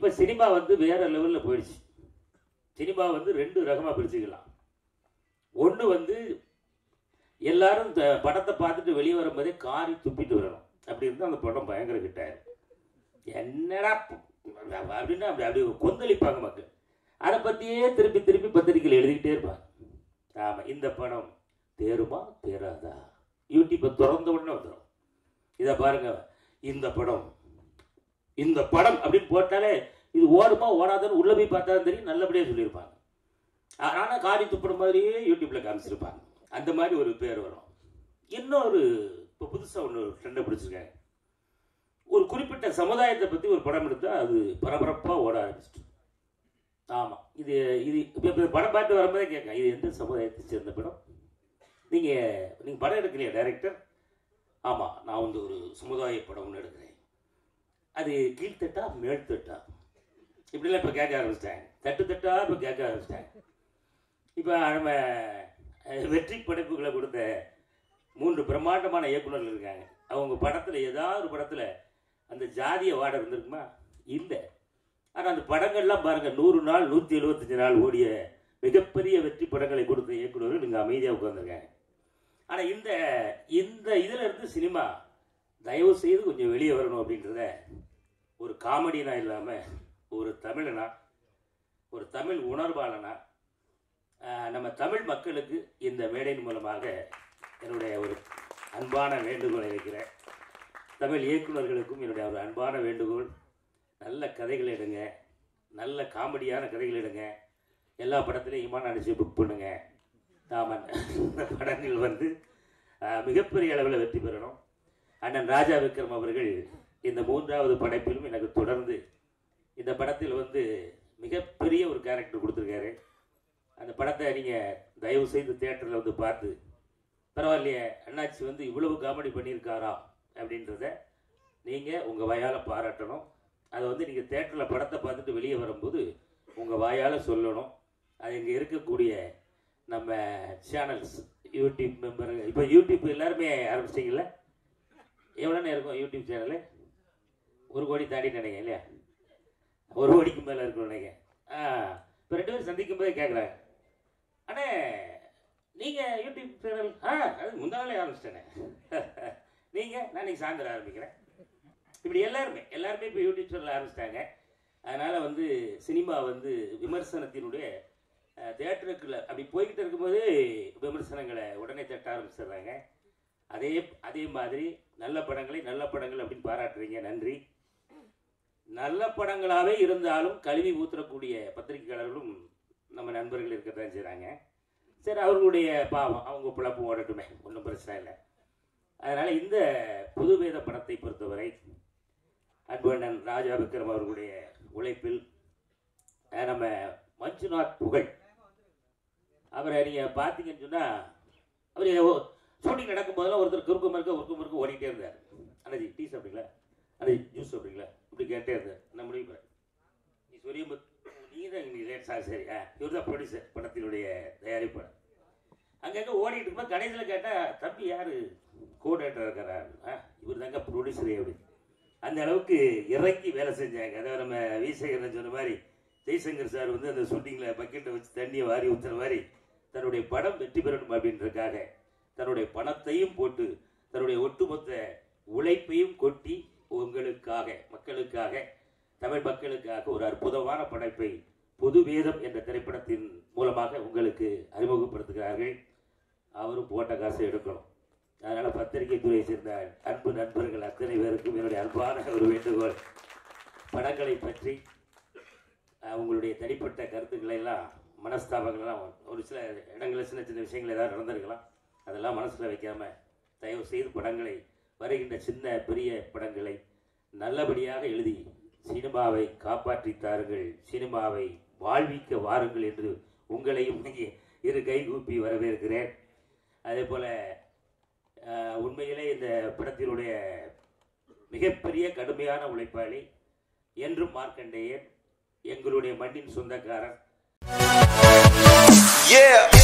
இப்போ சினிமா வந்து வேற லெவலில் போயிடுச்சு சினிமா வந்து ரெண்டு ரகமாக பிரிச்சுக்கலாம் ஒன்று வந்து எல்லாரும் இந்த படத்தை பார்த்துட்டு வெளியே வரும்போதே காரி துப்பிட்டு வரணும் அப்படி இருந்தால் அந்த படம் பயங்கர ஹிட் ஆயிரும் என்னடா ப- அப்படின்னா அப்படி அப்படி கொந்தளிப்பாங்க மக்கள் அதை பற்றியே திருப்பி திருப்பி பத்திரிக்கையில் எழுதிக்கிட்டே இருப்பாங்க ஆமாம் இந்த படம் தேருமா தேராதா யூடியூப்பை திறந்த உடனே வந்துடும் இதை பாருங்க இந்த படம் இந்த படம் அப்படின்னு போட்டாலே இது ஓடுமா ஓடாதுன்னு உள்ள போய் பார்த்தா தெரியும் நல்லபடியாக சொல்லியிருப்பாங்க ஆனால் காரி துப்புற மாதிரியே யூடியூப்ல காமிச்சிருப்பாங்க அந்த மாதிரி ஒரு பேர் வரும் இன்னொரு இப்போ புதுசாக ஒன்று ட்ரெண்டை பிடிச்சிருக்காங்க ஒரு குறிப்பிட்ட சமுதாயத்தை பற்றி ஒரு படம் எடுத்தால் அது பரபரப்பாக ஓட ஆரம்பிச்சிட்டு ஆமாம் இது இது இப்போ இப்போ படம் பார்த்து வரும்போதே கேட்க இது எந்த சமுதாயத்தை சேர்ந்த படம் நீங்கள் நீங்கள் படம் எடுக்கலையா டைரக்டர் ஆமாம் நான் வந்து ஒரு சமுதாய படம் ஒன்று எடுக்கிறேன் அது கீழ்த்தட்டா மேல்தட்டா இப்படிலாம் இப்போ கேட்க ஆரம்பிச்சிட்டாங்க தட்டு தட்டா இப்போ கேட்க ஆரம்பிச்சிட்டாங்க இப்போ நம்ம அஹ், வெற்றி படைப்புகளை கொடுத்த மூன்று பிரம்மாண்டமான இயக்குனர்கள் இருக்காங்க அவங்க படத்தில் ஏதாவது ஒரு படத்தில் அந்த ஜாதிய வாடை இருந்திருக்குமா இல்லை ஆனால் அந்த படங்கள்லாம் பாருங்கள் நூறு நாள் நூற்றி எழுபத்தஞ்சு நாள் ஓடிய மிகப்பெரிய வெற்றி படங்களை கொடுத்த இயக்குனர்கள் இங்கே அமைதியாக உட்காந்துருக்காங்க ஆனால் இந்த இந்த இதில் இருந்து சினிமா தயவு செய்து கொஞ்சம் வெளியே வரணும் அப்படின்றத ஒரு காமெடினா இல்லாமல் ஒரு தமிழனா ஒரு தமிழ் உணர்வாளனா ஆஹ், நம்ம தமிழ் மக்களுக்கு இந்த மேடையின் மூலமாக என்னுடைய ஒரு அன்பான வேண்டுகோளை வைக்கிறேன் தமிழ் இயக்குனர்களுக்கும் என்னுடைய ஒரு அன்பான வேண்டுகோள் நல்ல கதைகள் எடுங்க நல்ல காமெடியான கதைகள் எடுங்க எல்லா படத்துலையும் இமான அடிச்சு புக் பண்ணுங்க தாமன் இந்த படங்கள் வந்து ஆஹ், மிகப்பெரிய அளவில் வெற்றி பெறணும் அண்ணன் ராஜா விக்ரம் அவர்கள் இந்த மூன்றாவது படைப்பிலும் எனக்கு தொடர்ந்து இந்த படத்தில் வந்து மிகப்பெரிய ஒரு கேரக்டர் கொடுத்துருக்காரு அந்த படத்தை நீங்கள் தயவு செய்து தேட்டரில் வந்து பார்த்து பரவாயில்லையே அண்ணாச்சி வந்து இவ்வளவு காமெடி பண்ணியிருக்காரா அப்படின்றத நீங்கள் உங்கள் வாயால் பாராட்டணும் அதை வந்து நீங்கள் தேட்டரில் படத்தை பார்த்துட்டு வெளியே வரும்போது உங்கள் வாயால் சொல்லணும் அது இங்கே இருக்கக்கூடிய நம்ம சேனல்ஸ் யூடியூப் மெம்பர் இப்போ யூடியூப் எல்லாருமே ஆரம்பிச்சிட்டிங்களா எவ்வளோ நேரம் இருக்கும் யூடியூப் சேனலு ஒரு கோடி தாண்டி நினைங்க இல்லையா ஒரு கோடிக்கு மேலே இருக்கும் நினைங்க ஆ இப்போ ரெண்டு பேரும் சந்திக்கும் போதே கேட்குறாங்க அண்ணே நீங்கள் யூடியூப் சேனல் ஆ அது முந்தா நாளே ஆரம்பிச்சிட்டேனே நீங்கள் நான் இன்னைக்கு சாயந்தரம் ஆரம்பிக்கிறேன் இப்படி எல்லாருமே எல்லாருமே இப்போ யூடியூப் சேனல் ஆரம்பிச்சிட்டாங்க அதனால் வந்து சினிமா வந்து விமர்சனத்தினுடைய தேட்டருக்குள்ள அப்படி போய்கிட்டு இருக்கும்போது விமர்சனங்களை உடனே தட்ட ஆரம்பிச்சிடுறாங்க அதே அதே மாதிரி நல்ல படங்களை நல்ல படங்கள் அப்படின்னு பாராட்டுறீங்க நன்றி நல்ல படங்களாகவே இருந்தாலும் கல்வி ஊத்துறக்கூடிய பத்திரிகையாளர்களும் நம்ம நண்பர்கள் இருக்கத்தான் செய்கிறாங்க சரி அவர்களுடைய பாவம் அவங்க பிழப்பு ஓடட்டுமே ஒன்றும் பிரச்சனை இல்லை அதனால் இந்த புதுவேத படத்தை பொறுத்தவரை அன்பண்ணன் ராஜா விக்ரம் அவர்களுடைய உழைப்பில் அஹ், நம்ம மஞ்சுநாத் புகழ் அவரை நீங்கள் பார்த்தீங்கன்னு சொன்னால் அவர் ஷூட்டிங் நடக்கும்போதெல்லாம் ஒருத்தர் குறுக்கு மறுக்க குறுக்கு மறுக்க ஓடிட்டே இருந்தார் அண்ணாஜி டீ சாப்பிட்டீங்களா அண்ணாஜி ஜூஸ் சாப்பிட்டீங்களா இப்படி கேட்டே இருந்தார் நான் முடிவு பண்ணேன். நீ சொல்லியும் நீங்கள் தான் இன்னைக்கு லேட் சார் சரி ஆ இவர் தான் ப்ரொடியூசர் படத்தினுடைய தயாரிப்பாளர் அங்கங்கே ஓடிட்டு இருக்கும்போது கடைசியில் கேட்டால் தம்பி யார் கோடேட்டர் இருக்கிறார் ஆ இவர் தாங்க ப்ரொடியூசரே அப்படி அந்த அளவுக்கு இறங்கி வேலை செஞ்சாங்க அதாவது நம்ம வீசேகரன் சொன்ன மாதிரி ஜெய்சங்கர் சார் வந்து அந்த ஷூட்டிங்கில் பக்கெட்டை வச்சு தண்ணியை வாரி ஊற்றுற மாதிரி தன்னுடைய படம் வெற்றி பெறணும் அப்படின்றதுக்காக தன்னுடைய பணத்தையும் போட்டு தன்னுடைய ஒட்டுமொத்த உழைப்பையும் கொட்டி உங்களுக்காக மக்களுக்காக தமிழ் மக்களுக்காக ஒரு அற்புதமான படைப்பை புது வேதம் என்ற திரைப்படத்தின் மூலமாக உங்களுக்கு அறிமுகப்படுத்துகிறார்கள் அவரும் போட்ட காசை எடுக்கணும் அதனால பத்திரிகை துறையை சேர்ந்த அன்பு நண்பர்கள் அத்தனை பேருக்கும் என்னுடைய அன்பான ஒரு வேண்டுகோள் படங்களை பற்றி அஹ், உங்களுடைய தனிப்பட்ட கருத்துக்களை எல்லாம் மனஸ்தாபங்கள் எல்லாம் ஒரு சில இடங்களில் சின்ன சின்ன விஷயங்கள் ஏதாவது நடந்திருக்கலாம் அதெல்லாம் மனசில் வைக்காம தயவு செய்து படங்களை வருகின்ற சின்ன பெரிய படங்களை நல்லபடியாக எழுதி சினிமாவை காப்பாற்றி தாருங்கள் சினிமாவை வாழ்விக்க வாருங்கள் என்று உங்களையும் இங்கே இரு கை கூப்பி வரவேற்கிறேன் அதே போல அஹ், உண்மையிலே இந்த படத்தினுடைய மிகப்பெரிய கடுமையான உழைப்பாளி என்றும் மார்க்கண்டேயன் எங்களுடைய மண்ணின் சொந்தக்காரன் Yeah.